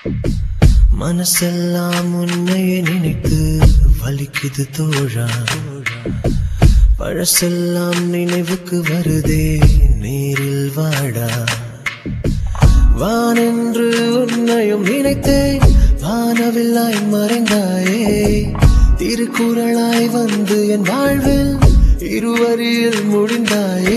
மனசெல்லாம் உன்னையே நினைத்து வலிக்குது தோழா பழசெல்லாம் நினைவுக்கு வருதே நேரில் வாடா வானென்று உன்னையும் நினைத்தேன் வானவில்லாய் மறைந்தாயே திருக்குறளாய் வந்து என் வாழ்வில் இருவரில் முடிந்தாயே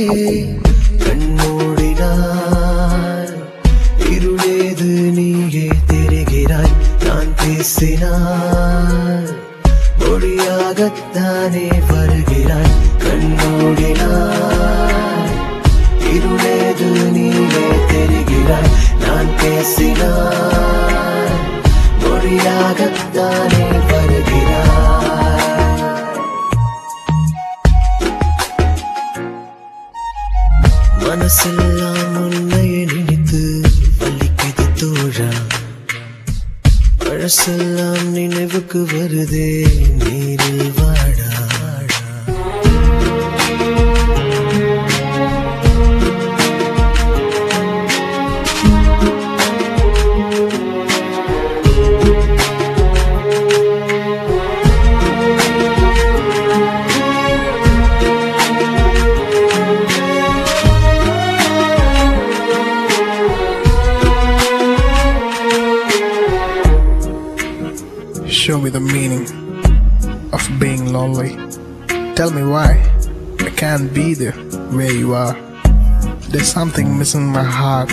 கண்மூடினாய் இருளேது நீயே தெரிகிறாய் நான் பேசினாய் மொழியாகத்தானே வருகிறாய் கண்மூடினாய் இருளேது நீயே தெரிகிறாய் நான் பேசினாய் மொழியாகத்தானே வருகிறாய் மனசெல்லாம் உன்னையே நினைத்து வலிக்குது தோழா பழசெல்லாம் நினைவுக்கு வருதே நீரில் வாடா Show me the meaning of being lonely. Tell me why I can't be there where you are. There's something missing in my heart.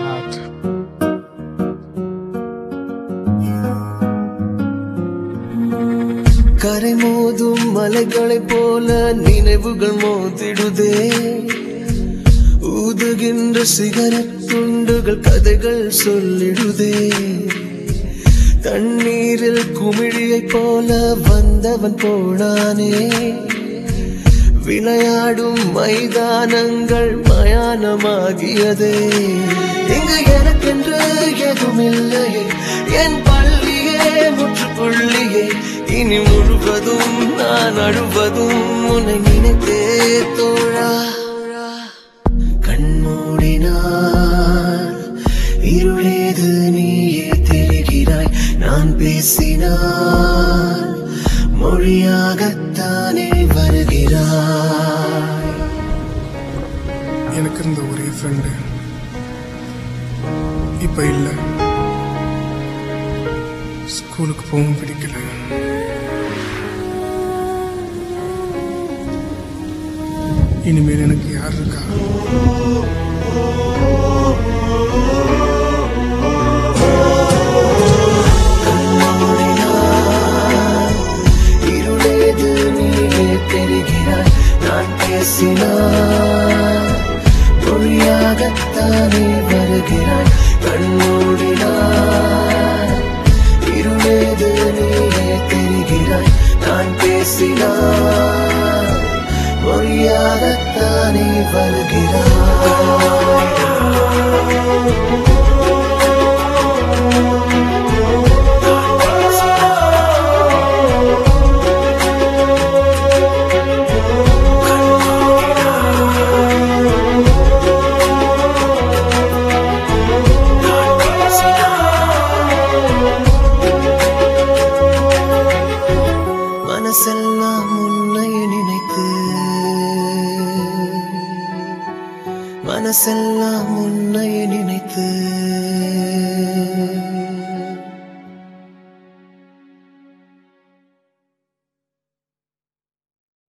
கரை மோதும் மலைகளைப் போல நினைவுகள் மோதிடுதே ஊதுகின்ற சிகரெட் துண்டுகள் கதைகள் சொல்லிடுதே தண்ணீரில் குமிழியைப் போல வந்தவன் போனானே விளையாடும் மைதானங்கள் மயானமாகியதே இங்கு எனக்கென்று எதுமில்லையே என் பள்ளியே முற்றுப்புள்ளியே இனி முழுவதும் நான் அழுவதும் உன்னை நினைத்தே தோழா கண்மூடினார் இருளேது நீயே தெரிகிறாய் நான் பேசினால் மொழியாகத்தானே வருகிறாய் எனக்கு இருந்த ஒரே ஃப்ரெண்டு இப்ப இல்ல ஸ்கூலுக்கு போகவும் பிடிக்கல இனிமேல் எனக்கு யார் இருக்கா இருளேது நீயே தெரிகிறாய் நான் பேசினார் மொழியாகத்தானே வருகிறாய் கண்மூடினார் இருளேது நீயே தெரிகிறாய் நான் பேசினார் மொழியாகத்தானே வருகிறாய் மனசெல்லாம் உன்னை நினைத்து மனசெல்லாம்